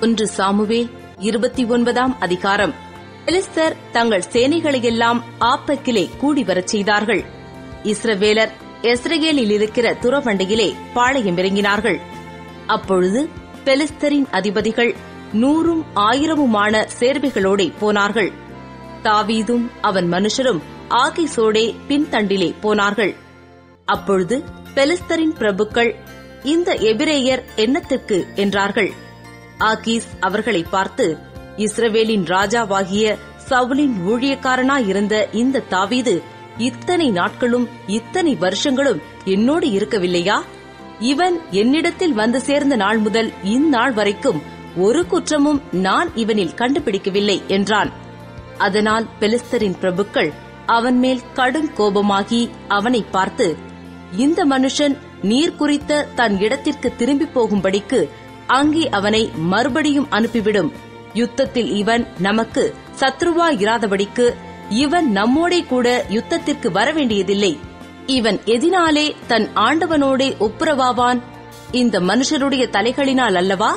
ஒன்று சாமுவேல் இருபத்தி ஒன்பதாம் அதிகாரம் பெலிஸ்தர் தங்கள் சேனைகளையெல்லாம் ஆப்பக்கிலே கூடி வரச் செய்தார்கள் இஸ்ரவேலர் எஸ்ரகேலில் இருக்கிற துறவண்டியிலே பாளையம் இறங்கினார்கள் அப்பொழுது பெலிஸ்தரின் அதிபதிகள் நூறும் ஆயிரமுமான சேர்வைகளோடே போனார்கள் தாவீதும் அவன் மனுஷரும் ஆகிசோடே பின்தண்டிலே போனார்கள் அப்பொழுது பெலிஸ்தரின் பிரபுக்கள் இந்த எபிரேயர் என்னத்திற்கு என்றார்கள் ஆகீஸ் அவர்களை பார்த்து இஸ்ரவேலின் ராஜாவாகிய சவுலின் ஊழியக்காரனாயிருந்த இந்த தாவீது இத்தனை நாட்களும் இத்தனை வருஷங்களும் என்னோடு இருக்கவில்லையா இவன் என்னிடத்தில் வந்து சேர்ந்த நாள் முதல் இந்நாள் வரைக்கும் ஒரு குற்றமும் நான் இவனில் கண்டுபிடிக்கவில்லை என்றான் அதனால் பெலிஸ்தரின் பிரபுக்கள் அவன் மேல் கடும் கோபமாகி அவனை பார்த்து இந்த மனுஷன் நீர் குறித்த தன் இடத்திற்கு திரும்பி போகும்படிக்கு அங்கே அவனை மறுபடியும் அனுப்பிவிடும் யுத்தத்தில் இவன் நமக்கு சத்ருவாயிராதபடிக்கு இவன் நம்மோடே கூட யுத்தத்திற்கு வரவேண்டியதில்லை இவன் எதினாலே தன் ஆண்டவனோடே ஒப்புரவாவான் இந்த மனுஷருடைய தலைகளினால் அல்லவா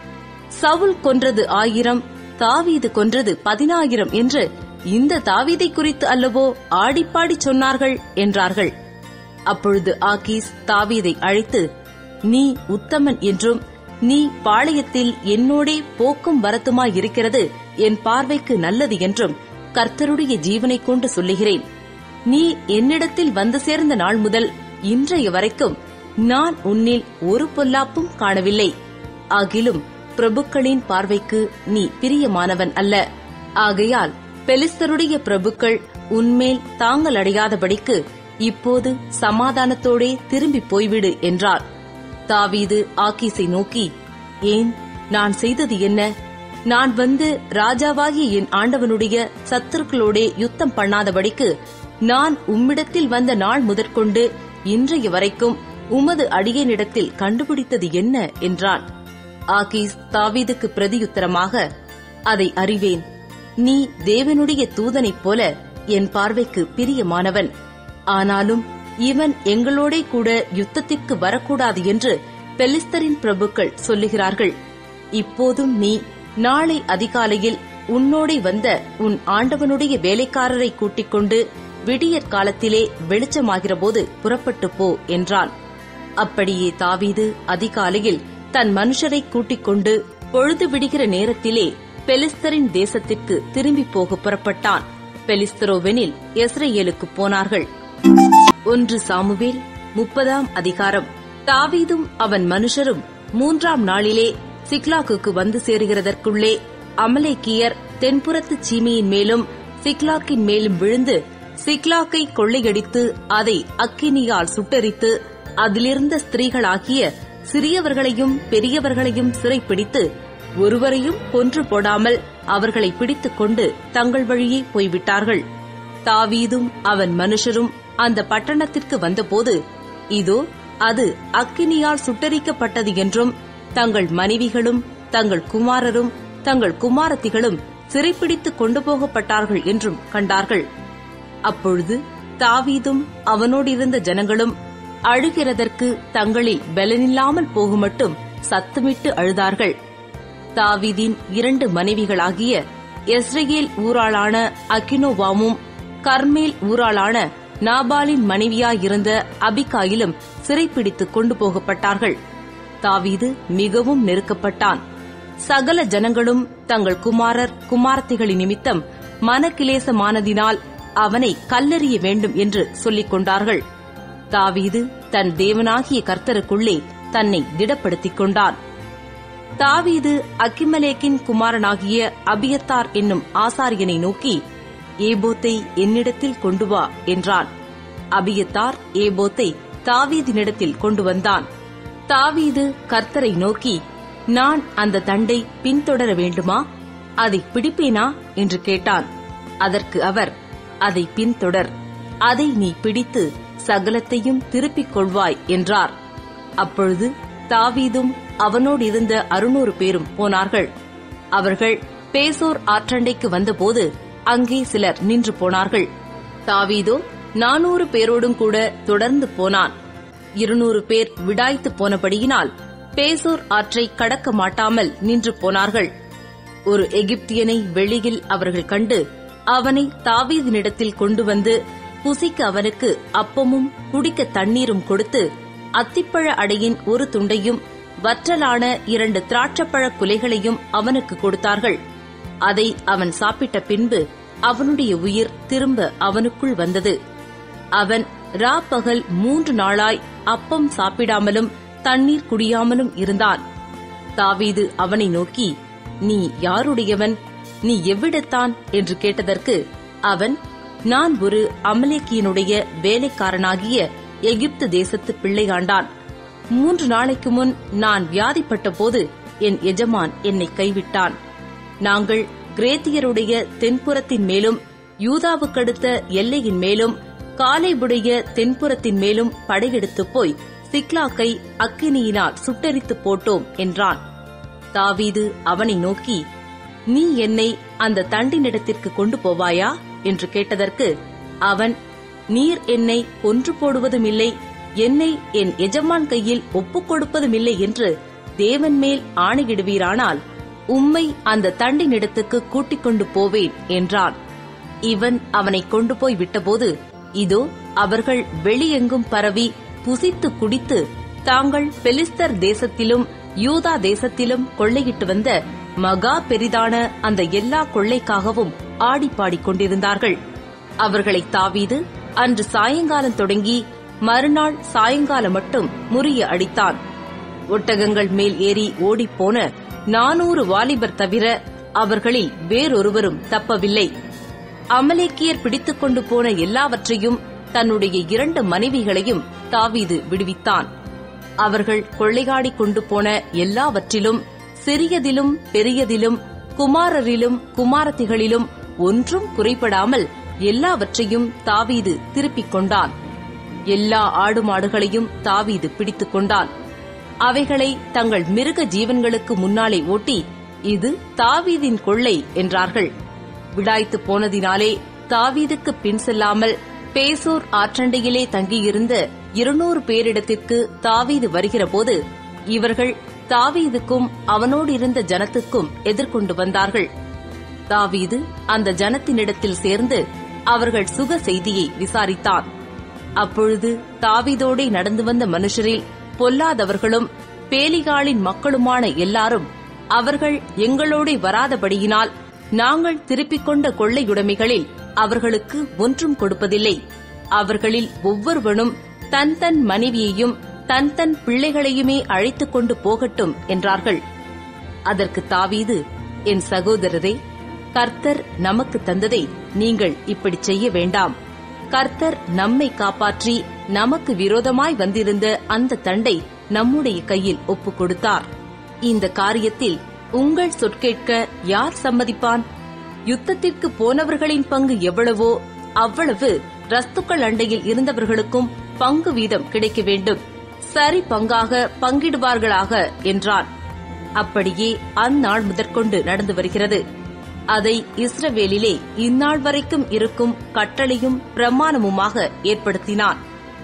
சவுல் கொன்றது ஆயிரம் தாவீது கொன்றது பதினாயிரம் என்று இந்த தாவீதை குறித்து அல்லவோ ஆடிப்பாடி சொன்னார்கள் என்றார்கள் அப்பொழுது ஆகீஸ் தாவீதை அழைத்து நீ உத்தமன் என்றும் நீ பாளையத்தில் என்னோடே போக்கும் வரத்துமாயிருக்கிறது என் பார்வைக்கு நல்லது என்றும் கர்த்தருடைய ஜீவனைக் கொண்டு சொல்லுகிறேன் நீ என்னிடத்தில் வந்து சேர்ந்த நாள் முதல் இன்றைய வரைக்கும் நான் உன்னில் ஒரு பொல்லாப்பும் காணவில்லை ஆகிலும் பிரபுக்களின் பார்வைக்கு நீ பிரியமானவன் அல்ல ஆகையால் பெலிஸ்தருடைய பிரபுக்கள் உன்மேல் தாங்கள் அடையாதபடிக்கு இப்போது சமாதானத்தோடே திரும்பி போய்விடு என்றார் தாவீது ஆக்கீஸை நோக்கி ஏன் நான் செய்தது என்ன நான் வந்து ராஜாவாகிய என் ஆண்டவனுடைய சத்துருக்களோடே யுத்தம் பண்ணாதபடிக்கு நான் உம்மிடத்தில் வந்த நாள் முதற்கொண்டு இன்றைய வரைக்கும் உமது அடியனிடத்தில் கண்டுபிடித்தது என்ன என்றான் ஆகீஸ் தாவீதுக்கு பிரதியுத்தரமாக அதை அறிவேன் நீ தேவனுடைய தூதனைப் போல என் பார்வைக்கு பிரியமானவன் ஆனாலும் இவன் எங்களோடே கூட யுத்தத்திற்கு வரக்கூடாது என்று பெலிஸ்தரின் பிரபுக்கள் சொல்லுகிறார்கள் இப்போதும் நீ நாளை அதிகாலையில் உன்னோடே வந்த உன் ஆண்டவனுடைய வேலைக்காரரை கூட்டிக் கொண்டு விடியற் காலத்திலே வெளிச்சமாகிறபோது புறப்பட்டு போ என்றான் அப்படியே தாவீது அதிகாலையில் தன் மனுஷரை கூட்டிக் கொண்டு பொழுது விடுகிற நேரத்திலே பெலிஸ்தரின் தேசத்திற்கு திரும்பி போக புறப்பட்டான் பெலிஸ்தரோவெனில் எஸ்ரேலுக்கு போனார்கள் ஒன்று சாமுவேல் முப்பதாம் அதிகாரம் தாவீதும் அவன் மனுஷரும் மூன்றாம் நாளிலே சிக்லாக்குக்கு வந்து சேருகிறதற்குள்ளே அமலேக்கியர் தென்புறத்து சீமையின் மேலும் சிக்லாக்கின் மேலும் விழுந்து சிக்லாக்கை கொள்ளையடித்து அதை அக்கினியால் சுட்டெரித்து அதிலிருந்த ஸ்திரீகளாகிய சிறியவர்களையும் பெரியவர்களையும் சிறைப்பிடித்து ஒருவரையும் கொன்று போடாமல் அவர்களை பிடித்துக் கொண்டு தங்கள் வழியே போய்விட்டார்கள் தாவீதும் அவன் மனுஷரும் அந்த பட்டணத்திற்கு வந்தபோது இதோ அது அக்கினியால் சுட்டரிக்கப்பட்டது என்றும் தங்கள் மனைவிகளும் தங்கள் குமாரரும் தங்கள் குமாரத்திகளும் சிறைப்பிடித்துக் கொண்டு போகப்பட்டார்கள் என்றும் கண்டார்கள் அப்பொழுது தாவீதும் அவனோடிருந்த ஜனங்களும் அழுகிறதற்கு தங்களில் பலனில்லாமல் போகுமட்டும் சத்தமிட்டு அழுதார்கள் தாவீதின் இரண்டு மனைவிகளாகிய எஸ்ரேல் ஊராளான அகினோவாமும் கர்மேல் ஊராளான நாபாலின் மனைவியாயிருந்த அபிகாயிலும் சிறைப்பிடித்துக் கொண்டு போகப்பட்டார்கள் தாவீது மிகவும் நெருக்கப்பட்டான் சகல ஜனங்களும் தங்கள் குமாரர் குமாரத்திகளின் நிமித்தம் மனக்கிலேசமானதினால் அவனை கல்லெறிய வேண்டும் என்று சொல்லிக் கொண்டார்கள் தாவீது தன் தேவனாகிய கர்த்தருக்குள்ளே தன்னை திடப்படுத்திக் கொண்டான் தாவீது அக்கிமலேக்கின் குமாரனாகிய அபியத்தார் என்னும் ஆசாரியனை நோக்கி ஏபோத்தை என்னிடத்தில் கொண்டு வா என்றான் அபியத்தார் ஏபோத்தை தாவீதினிடத்தில் கொண்டு வந்தான் தாவீது கர்த்தரை நோக்கி நான் அந்த தண்டை பின்தொடர வேண்டுமா அதை பிடிப்பேனா என்று கேட்டான் அதற்கு அவர் அதை பின்தொடர் அதை நீ பிடித்து சகலத்தையும் திருப்பிக் கொள்வாய் என்றார் அப்பொழுது தாவீதும் அவனோடு இருந்த அறுநூறு பேரும் போனார்கள் அவர்கள் பேசோர் ஆற்றண்டைக்கு வந்தபோது அங்கே சிலர் நின்று போனார்கள் தாவீதோ நானூறு பேரோடும் கூட தொடர்ந்து போனான் இருநூறு பேர் விடாய்த்து போனபடியினால் பேசோர் ஆற்றை கடக்க மாட்டாமல் நின்று போனார்கள் ஒரு எகிப்தியனை வெளியில் அவர்கள் கண்டு அவனை தாவீதினிடத்தில் கொண்டு வந்து புசிக்க அவனுக்கு அப்பமும் குடிக்க தண்ணீரும் கொடுத்து அத்திப்பழ அடையின் ஒரு துண்டையும் வற்றலான இரண்டு திராட்சப்பழ குலைகளையும் அவனுக்கு கொடுத்தார்கள் அதை அவன் சாப்பிட்ட பின்பு அவனுடைய உயிர் திரும்ப அவனுக்குள் வந்தது அவன் ரா பகல் மூன்று நாளாய் அப்பம் சாப்பிடாமலும் தண்ணீர் குடியாமலும் இருந்தான் தாவீது அவனை நோக்கி நீ யாருடையவன் நீ எவ்விடத்தான் என்று கேட்டதற்கு அவன் நான் ஒரு அமலேக்கியனுடைய வேலைக்காரனாகிய எகிப்து தேசத்து பிள்ளையாண்டான் மூன்று நாளைக்கு முன் நான் வியாதிப்பட்ட போது என் எஜமான் என்னை கைவிட்டான் நாங்கள் கிரேத்தியருடைய தென்புறத்தின் மேலும் யூதாவுக்கடுத்த எல்லையின் மேலும் காலைபுடைய தென்புறத்தின் மேலும் படையெடுத்துப் போய் சிக்லாக்கை அக்கினியினால் சுட்டெரித்து போட்டோம் என்றான் தாவீது அவனை நோக்கி நீ என்னை அந்த தண்டினிடத்திற்கு கொண்டு போவாயா என்று கேட்டதற்கு அவன் நீர் என்னை கொன்று போடுவதும் இல்லை என்னை என் எஜமான் கையில் ஒப்புக் கொடுப்பதும் இல்லை என்று தேவன் மேல் ஆணையிடுவீரானால் உம்மை அந்த தண்டினிடத்துக்கு கூட்டிக் கொண்டு போவேன் என்றான் இவன் அவனை கொண்டு போய் விட்டபோது இதோ அவர்கள் வெளியெங்கும் பரவி புசித்து குடித்து தாங்கள் பெலிஸ்தர் தேசத்திலும் யூதா தேசத்திலும் கொள்ளையிட்டு வந்த மகா பெரிதான அந்த எல்லா கொள்ளைக்காகவும் ஆடி பாடிக் கொண்டிருந்தார்கள் அவர்களை தாவீது அன்று சாயங்காலம் தொடங்கி மறுநாள் சாயங்காலம் மட்டும் முறிய அடித்தான் ஒட்டகங்கள் மேல் ஏறி ஓடிப்போன நானூறு வாலிபர் தவிர அவர்களில் வேறொருவரும் தப்பவில்லை அமலேக்கியர் பிடித்துக் கொண்டு போன எல்லாவற்றையும் தன்னுடைய இரண்டு மனைவிகளையும் தாவீது விடுவித்தான் அவர்கள் கொள்ளையாடிக் கொண்டு போன எல்லாவற்றிலும் சிறியதிலும் பெரியதிலும் குமாரரிலும் குமாரத்திகளிலும் ஒன்றும் குறைபடாமல் எல்லாவற்றையும் தாவீது திருப்பிக் கொண்டான் எல்லா ஆடு மாடுகளையும் தாவீது பிடித்துக் கொண்டான் அவைகளை தங்கள் மிருக ஜீவன்களுக்கு முன்னாலே ஓட்டி இது தாவீதின் கொள்ளை என்றார்கள் விடாய்த்து போனதினாலே தாவீதுக்கு பின் செல்லாமல் பேசோர் ஆற்றண்டையிலே தங்கியிருந்த இருநூறு பேரிடத்திற்கு தாவீது வருகிறபோது இவர்கள் தாவீதுக்கும் அவனோடு இருந்த ஜனத்துக்கும் எதிர்கொண்டு வந்தார்கள் தாவீது அந்த ஜனத்தினிடத்தில் சேர்ந்து அவர்கள் சுக செய்தியை விசாரித்தான் அப்பொழுது தாவீதோடே நடந்து வந்த மனுஷரில் பொல்லாதவர்களும் பேலிகாளின் மக்களுமான எல்லாரும் அவர்கள் எங்களோடே வராதபடியினால் நாங்கள் திருப்பிக் கொண்ட கொள்ளையுடைமைகளில் அவர்களுக்கு ஒன்றும் கொடுப்பதில்லை அவர்களில் ஒவ்வொருவனும் தன் தன் மனைவியையும் தன் தன் பிள்ளைகளையுமே அழைத்துக் கொண்டு போகட்டும் என்றார்கள் அதற்கு தாவீது என் சகோதரரே கர்த்தர் நமக்கு தந்ததை நீங்கள் இப்படி செய்ய வேண்டாம் கர்த்தர் நம்மை காப்பாற்றி நமக்கு விரோதமாய் வந்திருந்த அந்த தண்டை நம்முடைய கையில் ஒப்புக் கொடுத்தார் இந்த காரியத்தில் உங்கள் சொற்கேட்க யார் சம்மதிப்பான் யுத்தத்திற்கு போனவர்களின் பங்கு எவ்வளவோ அவ்வளவு ரஸ்துக்கள் அண்டையில் இருந்தவர்களுக்கும் பங்கு வீதம் கிடைக்க வேண்டும் சரி பங்காக பங்கிடுவார்களாக என்றான் அப்படியே அந்நாள் முதற்கொண்டு நடந்து வருகிறது அதை இஸ்ரவேலிலே இந்நாள் வரைக்கும் இருக்கும் கட்டளையும் பிரமாணமுமாக ஏற்படுத்தினான்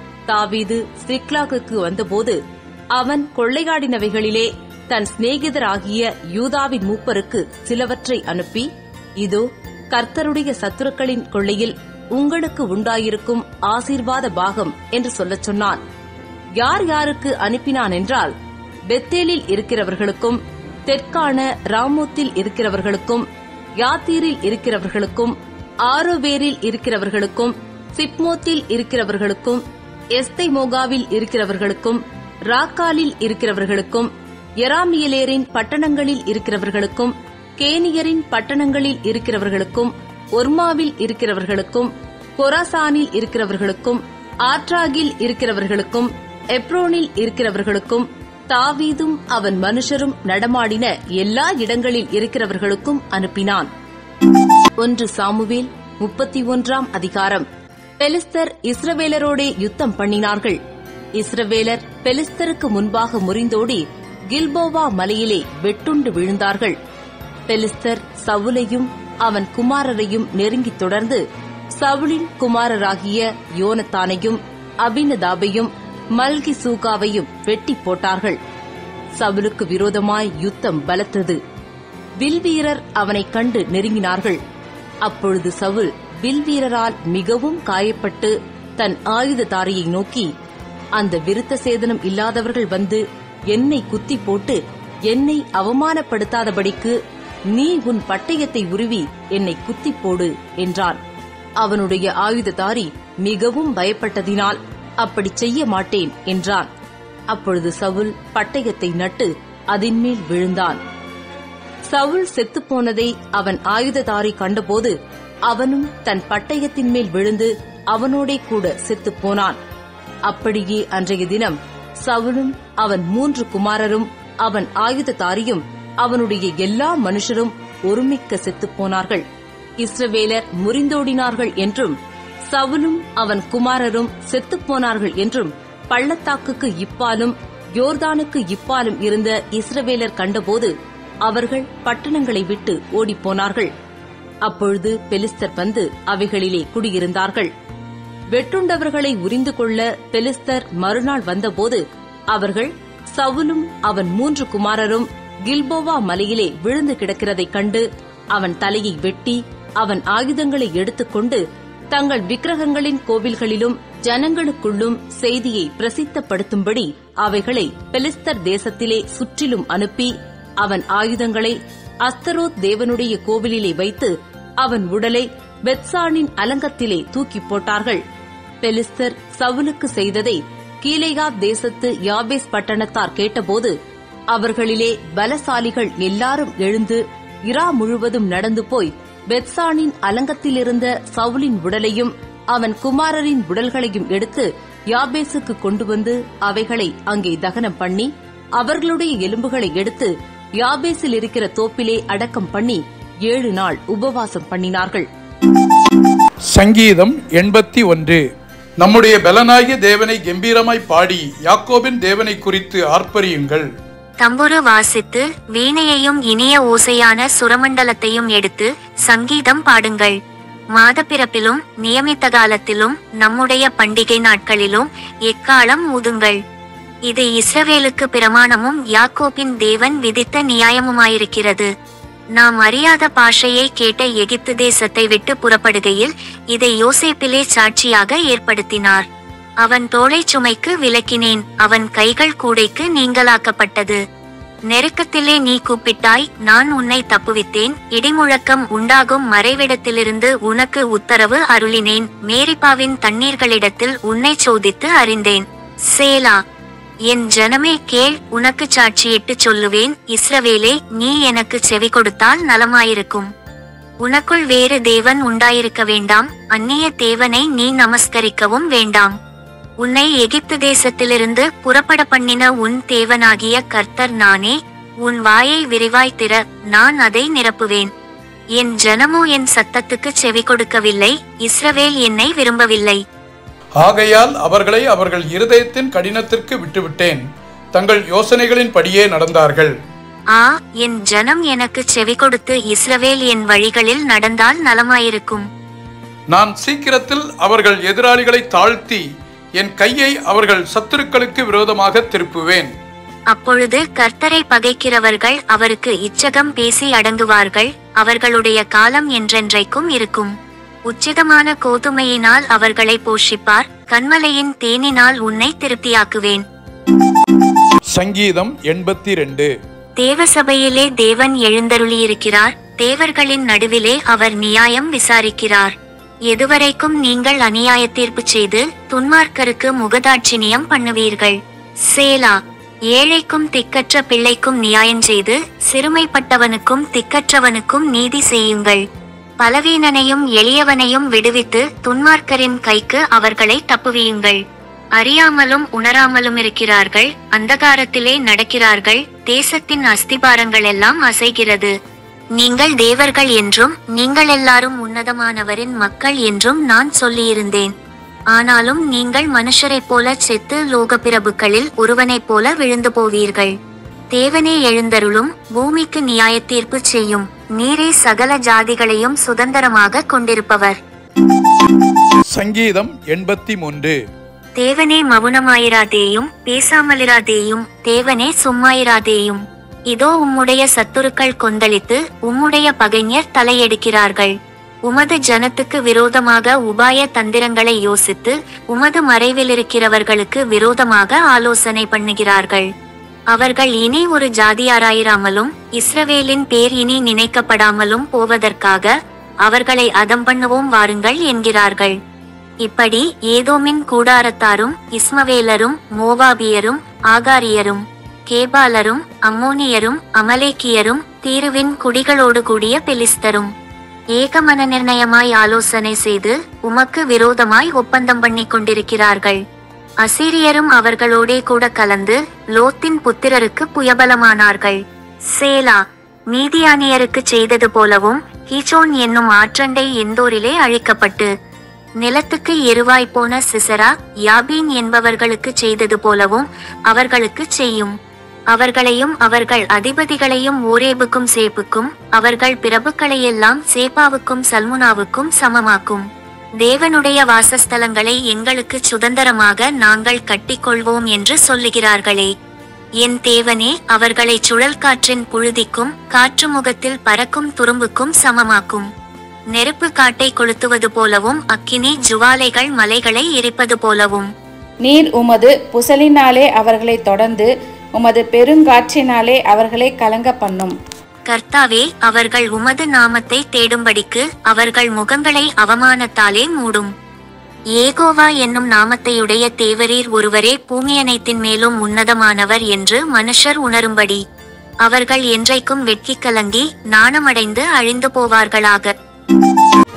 தாவீது சிக்லாகுக்கு வந்தபோது அவன் கொள்ளையாடினவைகளிலே தன் சிநேகிதராகிய யூதாவின் மூப்பருக்கு சிலவற்றை அனுப்பி இதோ கர்த்தருடைய சத்துருக்களின் கொள்ளையில் உங்களுக்கு உண்டாயிருக்கும் ஆசீர்வாத பாகம் என்று சொல்லச் சொன்னான் யார் யாருக்கு அனுப்பினான் என்றால் பெத்தேலில் இருக்கிறவர்களுக்கும் தெற்கான ராமோத்தில் இருக்கிறவர்களுக்கும் யாத்தீரில் இருக்கிறவர்களுக்கும் ஆரோவேரில் இருக்கிறவர்களுக்கும் சிப்மோத்தில் இருக்கிறவர்களுக்கும் எஸ்தை மோகாவில் இருக்கிறவர்களுக்கும் ராக்காலில் இருக்கிறவர்களுக்கும் எராமியலேரின் பட்டணங்களில் இருக்கிறவர்களுக்கும் கேனியரின் பட்டணங்களில் இருக்கிறவர்களுக்கும் ஒர்மாவில் இருக்கிறவர்களுக்கும் கொராசானில் இருக்கிறவர்களுக்கும் ஆற்றாகில் இருக்கிறவர்களுக்கும் எப்ரோனில் இருக்கிறவர்களுக்கும் தாவீதும் அவன் மனுஷரும் நடமாடின எல்லா இடங்களில் இருக்கிறவர்களுக்கும் அனுப்பினான் ஒன்று சாமுவேல் முப்பத்தி ஒன்றாம் அதிகாரம் பெலிஸ்தர் இஸ்ரவேலரோடே யுத்தம் பண்ணினார்கள் இஸ்ரவேலர் பெலிஸ்தருக்கு முன்பாக முறிந்தோடி கில்போவா மலையிலே வெட்டுண்டு விழுந்தார்கள் பெலிஸ்தர் சவுலையும் அவன் குமாரரையும் நெருங்கித் தொடர்ந்து சவுலின் குமாரராகிய யோனத்தானையும் அபினதாபையும் மல்கி சூகாவையும் வெட்டி போட்டார்கள் சவுலுக்கு விரோதமாய் யுத்தம் பலத்தது வில்வீரர் அவனைக் கண்டு நெருங்கினார்கள் அப்பொழுது சவுல் வில்வீரரால் மிகவும் காயப்பட்டு தன் ஆயுததாரியை நோக்கி அந்த விருத்த சேதனம் இல்லாதவர்கள் வந்து என்னை குத்தி போட்டு என்னை அவமானப்படுத்தாதபடிக்கு நீ உன் பட்டயத்தை உருவி என்னை குத்தி போடு என்றான் அவனுடைய ஆயுததாரி மிகவும் பயப்பட்டதினால் அப்படி செய்ய மாட்டேன் என்றான் அப்பொழுது சவுல் பட்டயத்தை நட்டு அதின்மேல் விழுந்தான் சவுல் செத்துப்போனதை அவன் ஆயுததாரி கண்டபோது அவனும் தன் பட்டயத்தின் மேல் விழுந்து அவனோடே கூட செத்துப் போனான் அப்படியே அன்றைய தினம் சவுலும் அவன் மூன்று குமாரரும் அவன் ஆயுததாரியும் அவனுடைய எல்லா மனுஷரும் ஒருமிக்க செத்துப் போனார்கள் இஸ்ரவேலர் முறிந்தோடினார்கள் என்றும் சவுலும் அவன் குமாரரும் செத்துப் போனார்கள் என்றும் பள்ளத்தாக்குக்கு இப்பாலும் யோர்தானுக்கு இப்பாலும் இருந்த இஸ்ரவேலர் கண்டபோது அவர்கள் பட்டணங்களை விட்டு ஓடிப்போனார்கள் அப்பொழுது பெலிஸ்தர் வந்து அவைகளிலே குடியிருந்தார்கள் வெட்டுண்டவர்களை உரிந்து கொள்ள பெலிஸ்தர் மறுநாள் வந்தபோது அவர்கள் சவுலும் அவன் மூன்று குமாரரும் கில்போவா மலையிலே விழுந்து கிடக்கிறதைக் கண்டு அவன் தலையை வெட்டி அவன் ஆயுதங்களை எடுத்துக்கொண்டு தங்கள் விக்கிரகங்களின் கோவில்களிலும் ஜனங்களுக்குள்ளும் செய்தியை பிரசித்தப்படுத்தும்படி அவைகளை பெலிஸ்தர் தேசத்திலே சுற்றிலும் அனுப்பி அவன் ஆயுதங்களை அஸ்தரோத் தேவனுடைய கோவிலிலே வைத்து அவன் உடலை பெத்சானின் அலங்கத்திலே தூக்கி போட்டார்கள் பெலிஸ்தர் சவுலுக்கு செய்ததை கீலேயாத் தேசத்து யாபேஸ் பட்டணத்தார் கேட்டபோது அவர்களிலே பலசாலிகள் எல்லாரும் எழுந்து இரா முழுவதும் நடந்து போய் பெத்சானின் அலங்கத்திலிருந்த சவுலின் உடலையும் அவன் குமாரரின் உடல்களையும் எடுத்து யாபேசுக்கு கொண்டு வந்து அவைகளை அங்கே தகனம் பண்ணி அவர்களுடைய எலும்புகளை எடுத்து யாபேசில் இருக்கிற தோப்பிலே அடக்கம் பண்ணி ஏழு நாள் உபவாசம் பண்ணினார்கள் சங்கீதம் எண்பத்தி ஒன்று நம்முடைய பலனாகிய தேவனை கம்பீரமாய் பாடி யாக்கோபின் தேவனை குறித்து ஆர்ப்பரியுங்கள் தம்புரு வாசித்து வீணையையும் இனிய ஓசையான சுரமண்டலத்தையும் எடுத்து சங்கீதம் பாடுங்கள் மாதப்பிறப்பிலும் நியமித்த காலத்திலும் நம்முடைய பண்டிகை நாட்களிலும் எக்காலம் ஊதுங்கள் இது இஸ்ரவேலுக்கு பிரமாணமும் யாக்கோபின் தேவன் விதித்த நியாயமுமாயிருக்கிறது நாம் அறியாத பாஷையை கேட்ட எகிப்து தேசத்தை விட்டு புறப்படுகையில் இதை யோசேப்பிலே சாட்சியாக ஏற்படுத்தினார் அவன் தோளைச் சுமைக்கு விலக்கினேன் அவன் கைகள் கூடைக்கு நீங்களாக்கப்பட்டது நெருக்கத்திலே நீ கூப்பிட்டாய் நான் உன்னை தப்புவித்தேன் இடிமுழக்கம் உண்டாகும் மறைவிடத்திலிருந்து உனக்கு உத்தரவு அருளினேன் மேரிப்பாவின் தண்ணீர்களிடத்தில் உன்னை சோதித்து அறிந்தேன் சேலா என் ஜனமே கேள் உனக்கு சாட்சியிட்டு சொல்லுவேன் இஸ்ரவேலே நீ எனக்கு செவி கொடுத்தால் நலமாயிருக்கும் உனக்குள் வேறு தேவன் உண்டாயிருக்க வேண்டாம் அந்நிய தேவனை நீ நமஸ்கரிக்கவும் வேண்டாம் உன்னை எகிப்து தேசத்திலிருந்து புறப்பட பண்ணின உன் தேவனாகிய கர்த்தர் நானே உன் வாயை விரிவாய் திற நான் அதை நிரப்புவேன் என் ஜனமோ என் சத்தத்துக்கு செவி கொடுக்கவில்லை இஸ்ரவேல் என்னை விரும்பவில்லை ஆகையால் அவர்களை அவர்கள் இருதயத்தின் கடினத்திற்கு விட்டுவிட்டேன் தங்கள் யோசனைகளின் படியே நடந்தார்கள் ஆ என் ஜனம் எனக்கு செவி கொடுத்து இஸ்ரவேல் என் வழிகளில் நடந்தால் நலமாயிருக்கும் நான் சீக்கிரத்தில் அவர்கள் எதிராளிகளை தாழ்த்தி என் கையை அவர்கள் சத்துருக்களுக்கு விரோதமாக திருப்புவேன் அப்பொழுது கர்த்தரை பகைக்கிறவர்கள் அவருக்கு இச்சகம் பேசி அடங்குவார்கள் அவர்களுடைய காலம் என்றென்றைக்கும் இருக்கும் உச்சிதமான கோதுமையினால் அவர்களை போஷிப்பார் கண்மலையின் தேனினால் உன்னை திருப்தியாக்குவேன் சங்கீதம் எண்பத்தி ரெண்டு தேவசபையிலே தேவன் எழுந்தருளியிருக்கிறார் தேவர்களின் நடுவிலே அவர் நியாயம் விசாரிக்கிறார் எதுவரைக்கும் நீங்கள் அநியாய தீர்ப்பு செய்து துன்மார்க்கருக்கு முகதாட்சிணியம் பண்ணுவீர்கள் சேலா ஏழைக்கும் திக்கற்ற பிள்ளைக்கும் நியாயம் செய்து சிறுமைப்பட்டவனுக்கும் திக்கற்றவனுக்கும் நீதி செய்யுங்கள் பலவீனனையும் எளியவனையும் விடுவித்து துன்மார்க்கரின் கைக்கு அவர்களை தப்புவியுங்கள் அறியாமலும் உணராமலும் இருக்கிறார்கள் அந்தகாரத்திலே நடக்கிறார்கள் தேசத்தின் அஸ்திபாரங்கள் எல்லாம் அசைகிறது நீங்கள் தேவர்கள் என்றும் நீங்கள் எல்லாரும் உன்னதமானவரின் மக்கள் என்றும் நான் சொல்லியிருந்தேன் ஆனாலும் நீங்கள் மனுஷரைப் போல செத்து லோக பிரபுக்களில் ஒருவனைப் போல விழுந்து போவீர்கள் தேவனே எழுந்தருளும் பூமிக்கு நியாய தீர்ப்பு செய்யும் நீரே சகல ஜாதிகளையும் சுதந்திரமாக கொண்டிருப்பவர் சங்கீதம் எண்பத்தி மூன்று தேவனே மவுனமாயிராதேயும் பேசாமலிராதேயும் தேவனே சும்மாயிராதேயும் இதோ உம்முடைய சத்துருக்கள் கொந்தளித்து உம்முடைய பகைஞர் தலையெடுக்கிறார்கள் உமது ஜனத்துக்கு விரோதமாக உபாய தந்திரங்களை யோசித்து உமது மறைவிலிருக்கிறவர்களுக்கு விரோதமாக ஆலோசனை பண்ணுகிறார்கள் அவர்கள் இனி ஒரு ஜாதியாராயிராமலும் இஸ்ரவேலின் பேர் இனி நினைக்கப்படாமலும் போவதற்காக அவர்களை அதம் பண்ணுவோம் வாருங்கள் என்கிறார்கள் இப்படி ஏதோமின் கூடாரத்தாரும் இஸ்மவேலரும் மோவாபியரும் ஆகாரியரும் கேபாலரும் அம்மோனியரும் அமலேக்கியரும் தீருவின் குடிகளோடு கூடிய பெலிஸ்தரும் ஏகமன நிர்ணயமாய் ஆலோசனை செய்து உமக்கு விரோதமாய் ஒப்பந்தம் பண்ணிக் கொண்டிருக்கிறார்கள் அசீரியரும் அவர்களோடே கூட கலந்து லோத்தின் புத்திரருக்கு புயபலமானார்கள் சேலா மீதியானியருக்கு செய்தது போலவும் ஹீச்சோன் என்னும் ஆற்றண்டை எந்தோரிலே அழிக்கப்பட்டு நிலத்துக்கு எருவாய் போன சிசரா யாபீன் என்பவர்களுக்கு செய்தது போலவும் அவர்களுக்கு செய்யும் அவர்களையும் அவர்கள் அதிபதிகளையும் ஓரேபுக்கும் சேப்புக்கும் அவர்கள் பிரபுக்களையெல்லாம் சேப்பாவுக்கும் சல்முனாவுக்கும் சமமாக்கும் தேவனுடைய வாசஸ்தலங்களை எங்களுக்கு சுதந்திரமாக நாங்கள் கட்டிக்கொள்வோம் என்று சொல்லுகிறார்களே என் தேவனே அவர்களை சுழல் காற்றின் புழுதிக்கும் காற்று முகத்தில் பறக்கும் துரும்புக்கும் சமமாக்கும் நெருப்பு காட்டை கொளுத்துவது போலவும் அக்கினி ஜுவாலைகள் மலைகளை எரிப்பது போலவும் நீர் உமது புசலினாலே அவர்களை தொடர்ந்து உமது பெருங்காற்றினாலே அவர்களை கலங்க பண்ணும் கர்த்தாவே அவர்கள் உமது நாமத்தை தேடும்படிக்கு அவர்கள் முகங்களை அவமானத்தாலே மூடும் ஏகோவா என்னும் நாமத்தையுடைய தேவரீர் ஒருவரே பூமியனைத்தின் மேலும் உன்னதமானவர் என்று மனுஷர் உணரும்படி அவர்கள் என்றைக்கும் வெட்கிக் கலங்கி நாணமடைந்து அழிந்து போவார்களாக